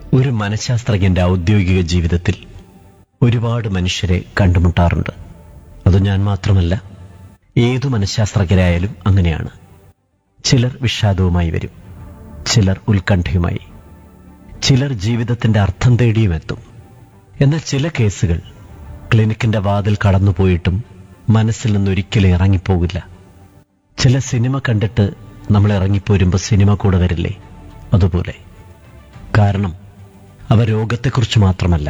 ഒരു മനഃശാസ്ത്രജ്ഞന്റെ ഔദ്യോഗിക ജീവിതത്തിൽ ഒരുപാട് മനുഷ്യരെ കണ്ടുമുട്ടാറുണ്ട് അത് ഞാൻ മാത്രമല്ല ഏതു മനഃശാസ്ത്രജ്ഞരായാലും അങ്ങനെയാണ് ചിലർ വിഷാദവുമായി വരും ചിലർ ഉത്കണ്ഠയുമായി ചിലർ ജീവിതത്തിന്റെ അർത്ഥം തേടിയും എത്തും എന്നാൽ ചില കേസുകൾ ക്ലിനിക്കിന്റെ വാതിൽ കടന്നുപോയിട്ടും മനസ്സിൽ നിന്നൊരിക്കലും ഇറങ്ങിപ്പോകില്ല ചില സിനിമ കണ്ടിട്ട് നമ്മൾ ഇറങ്ങിപ്പോരുമ്പോൾ സിനിമ കൂടെ വരില്ലേ അതുപോലെ കാരണം അവ രോഗത്തെക്കുറിച്ച് മാത്രമല്ല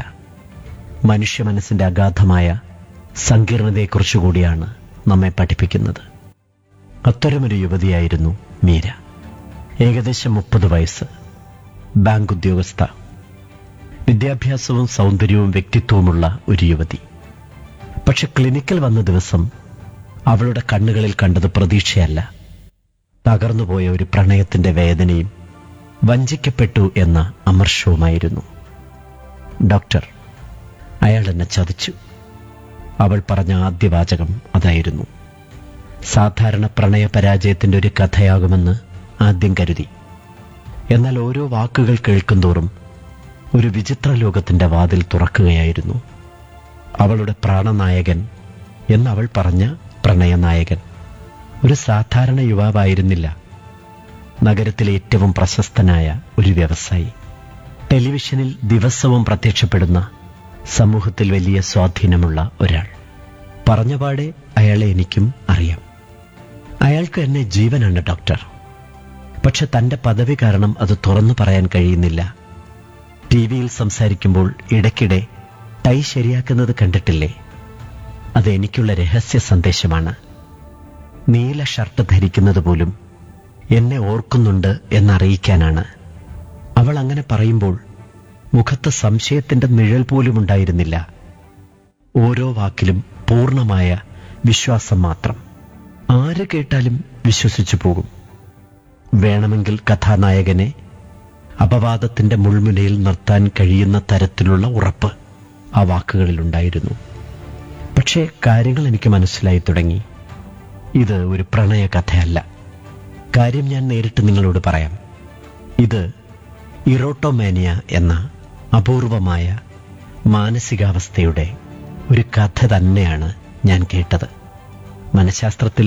മനുഷ്യ മനസ്സിന്റെ അഗാധമായ സങ്കീർണതയെക്കുറിച്ച് കൂടിയാണ് നമ്മെ പഠിപ്പിക്കുന്നത് അത്തരമൊരു യുവതിയായിരുന്നു മീര ഏകദേശം മുപ്പത് വയസ്സ് ബാങ്ക് ഉദ്യോഗസ്ഥ വിദ്യാഭ്യാസവും സൗന്ദര്യവും വ്യക്തിത്വവുമുള്ള ഒരു യുവതി പക്ഷെ ക്ലിനിക്കിൽ വന്ന ദിവസം അവളുടെ കണ്ണുകളിൽ കണ്ടത് പ്രതീക്ഷയല്ല തകർന്നുപോയ ഒരു പ്രണയത്തിന്റെ വേദനയും വഞ്ചിക്കപ്പെട്ടു എന്ന അമർഷവുമായിരുന്നു ഡോക്ടർ അയാൾ എന്നെ ചതിച്ചു അവൾ പറഞ്ഞ ആദ്യ വാചകം അതായിരുന്നു സാധാരണ പ്രണയ പരാജയത്തിന്റെ ഒരു കഥയാകുമെന്ന് ആദ്യം കരുതി എന്നാൽ ഓരോ വാക്കുകൾ കേൾക്കുന്തോറും ഒരു വിചിത്ര ലോകത്തിന്റെ വാതിൽ തുറക്കുകയായിരുന്നു അവളുടെ പ്രാണനായകൻ എന്നവൾ പറഞ്ഞ പ്രണയനായകൻ ഒരു സാധാരണ യുവാവായിരുന്നില്ല നഗരത്തിലെ ഏറ്റവും പ്രശസ്തനായ ഒരു വ്യവസായി ടെലിവിഷനിൽ ദിവസവും പ്രത്യക്ഷപ്പെടുന്ന സമൂഹത്തിൽ വലിയ സ്വാധീനമുള്ള ഒരാൾ പറഞ്ഞപാടെ അയാളെ എനിക്കും അറിയാം അയാൾക്ക് എന്നെ ജീവനാണ് ഡോക്ടർ പക്ഷെ തന്റെ പദവി കാരണം അത് തുറന്നു പറയാൻ കഴിയുന്നില്ല ടി വിയിൽ സംസാരിക്കുമ്പോൾ ഇടയ്ക്കിടെ ടൈ ശരിയാക്കുന്നത് കണ്ടിട്ടില്ലേ അത് എനിക്കുള്ള രഹസ്യ സന്ദേശമാണ് നീല ഷർട്ട് ധരിക്കുന്നത് പോലും എന്നെ ഓർക്കുന്നുണ്ട് എന്നറിയിക്കാനാണ് അവൾ അങ്ങനെ പറയുമ്പോൾ മുഖത്ത് സംശയത്തിന്റെ നിഴൽ പോലും ഉണ്ടായിരുന്നില്ല ഓരോ വാക്കിലും പൂർണ്ണമായ വിശ്വാസം മാത്രം ആര് കേട്ടാലും വിശ്വസിച്ചു പോകും വേണമെങ്കിൽ കഥാനായകനെ അപവാദത്തിന്റെ മുൾമുനയിൽ നിർത്താൻ കഴിയുന്ന തരത്തിലുള്ള ഉറപ്പ് ആ വാക്കുകളിലുണ്ടായിരുന്നു പക്ഷേ കാര്യങ്ങൾ എനിക്ക് മനസ്സിലായി തുടങ്ങി ഇത് ഒരു പ്രണയ കഥയല്ല കാര്യം ഞാൻ നേരിട്ട് നിങ്ങളോട് പറയാം ഇത് ഇറോട്ടോമാനിയ എന്ന അപൂർവമായ മാനസികാവസ്ഥയുടെ ഒരു കഥ തന്നെയാണ് ഞാൻ കേട്ടത് മനഃശാസ്ത്രത്തിൽ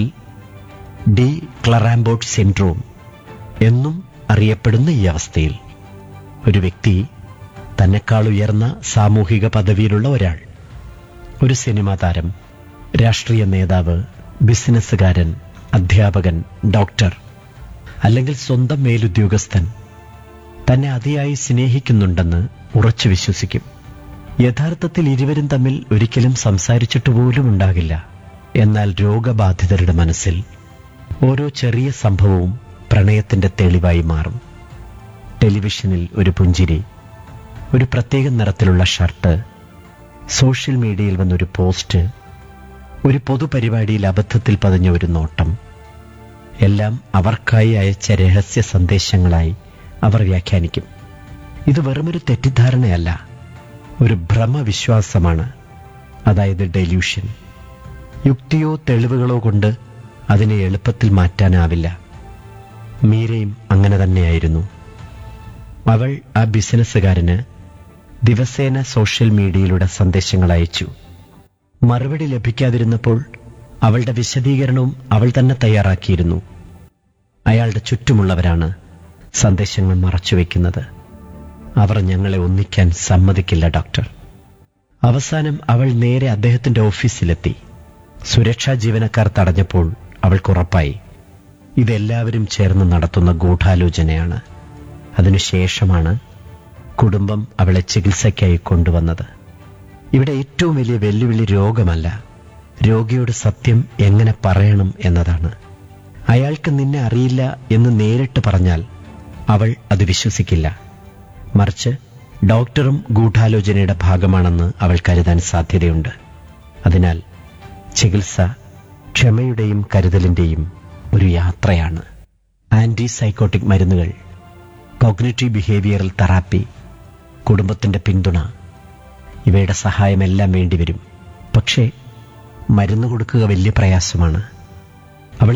ഡി ക്ലറാംബോട്ട് സിൻഡ്രോം എന്നും അറിയപ്പെടുന്ന ഈ അവസ്ഥയിൽ ഒരു വ്യക്തി തന്നെക്കാൾ ഉയർന്ന സാമൂഹിക പദവിയിലുള്ള ഒരാൾ ഒരു സിനിമാ താരം രാഷ്ട്രീയ നേതാവ് ബിസിനസ്സുകാരൻ അധ്യാപകൻ ഡോക്ടർ അല്ലെങ്കിൽ സ്വന്തം മേലുദ്യോഗസ്ഥൻ തന്നെ അതിയായി സ്നേഹിക്കുന്നുണ്ടെന്ന് ഉറച്ചു വിശ്വസിക്കും യഥാർത്ഥത്തിൽ ഇരുവരും തമ്മിൽ ഒരിക്കലും സംസാരിച്ചിട്ട് പോലും ഉണ്ടാകില്ല എന്നാൽ രോഗബാധിതരുടെ മനസ്സിൽ ഓരോ ചെറിയ സംഭവവും പ്രണയത്തിന്റെ തെളിവായി മാറും ടെലിവിഷനിൽ ഒരു പുഞ്ചിരി ഒരു പ്രത്യേക നിറത്തിലുള്ള ഷർട്ട് സോഷ്യൽ മീഡിയയിൽ വന്നൊരു പോസ്റ്റ് ഒരു പൊതുപരിപാടിയിൽ അബദ്ധത്തിൽ പതിഞ്ഞ ഒരു നോട്ടം എല്ലാം അവർക്കായി അയച്ച രഹസ്യ സന്ദേശങ്ങളായി അവർ വ്യാഖ്യാനിക്കും ഇത് വെറുമൊരു തെറ്റിദ്ധാരണയല്ല ഒരു ഭ്രമവിശ്വാസമാണ് അതായത് ഡെല്യൂഷൻ യുക്തിയോ തെളിവുകളോ കൊണ്ട് അതിനെ എളുപ്പത്തിൽ മാറ്റാനാവില്ല മീരയും അങ്ങനെ തന്നെയായിരുന്നു അവൾ ആ ബിസിനസ്സുകാരന് ദിവസേന സോഷ്യൽ മീഡിയയിലൂടെ സന്ദേശങ്ങൾ അയച്ചു മറുപടി ലഭിക്കാതിരുന്നപ്പോൾ അവളുടെ വിശദീകരണവും അവൾ തന്നെ തയ്യാറാക്കിയിരുന്നു അയാളുടെ ചുറ്റുമുള്ളവരാണ് സന്ദേശങ്ങൾ മറച്ചുവെക്കുന്നത് അവർ ഞങ്ങളെ ഒന്നിക്കാൻ സമ്മതിക്കില്ല ഡോക്ടർ അവസാനം അവൾ നേരെ അദ്ദേഹത്തിന്റെ ഓഫീസിലെത്തി സുരക്ഷാ ജീവനക്കാർ തടഞ്ഞപ്പോൾ അവൾക്കുറപ്പായി ഇതെല്ലാവരും ചേർന്ന് നടത്തുന്ന ഗൂഢാലോചനയാണ് അതിനുശേഷമാണ് കുടുംബം അവളെ ചികിത്സയ്ക്കായി കൊണ്ടുവന്നത് ഇവിടെ ഏറ്റവും വലിയ വെല്ലുവിളി രോഗമല്ല രോഗിയോട് സത്യം എങ്ങനെ പറയണം എന്നതാണ് അയാൾക്ക് നിന്നെ അറിയില്ല എന്ന് നേരിട്ട് പറഞ്ഞാൽ അവൾ അത് വിശ്വസിക്കില്ല മറിച്ച് ഡോക്ടറും ഗൂഢാലോചനയുടെ ഭാഗമാണെന്ന് അവൾ കരുതാൻ സാധ്യതയുണ്ട് അതിനാൽ ചികിത്സ ക്ഷമയുടെയും കരുതലിന്റെയും ഒരു യാത്രയാണ് ആന്റി സൈക്കോട്ടിക് മരുന്നുകൾ കോഗ്നറ്റീവ് ബിഹേവിയറൽ തെറാപ്പി കുടുംബത്തിന്റെ പിന്തുണ ഇവയുടെ സഹായമെല്ലാം വേണ്ടിവരും പക്ഷേ മരുന്ന് കൊടുക്കുക വലിയ പ്രയാസമാണ്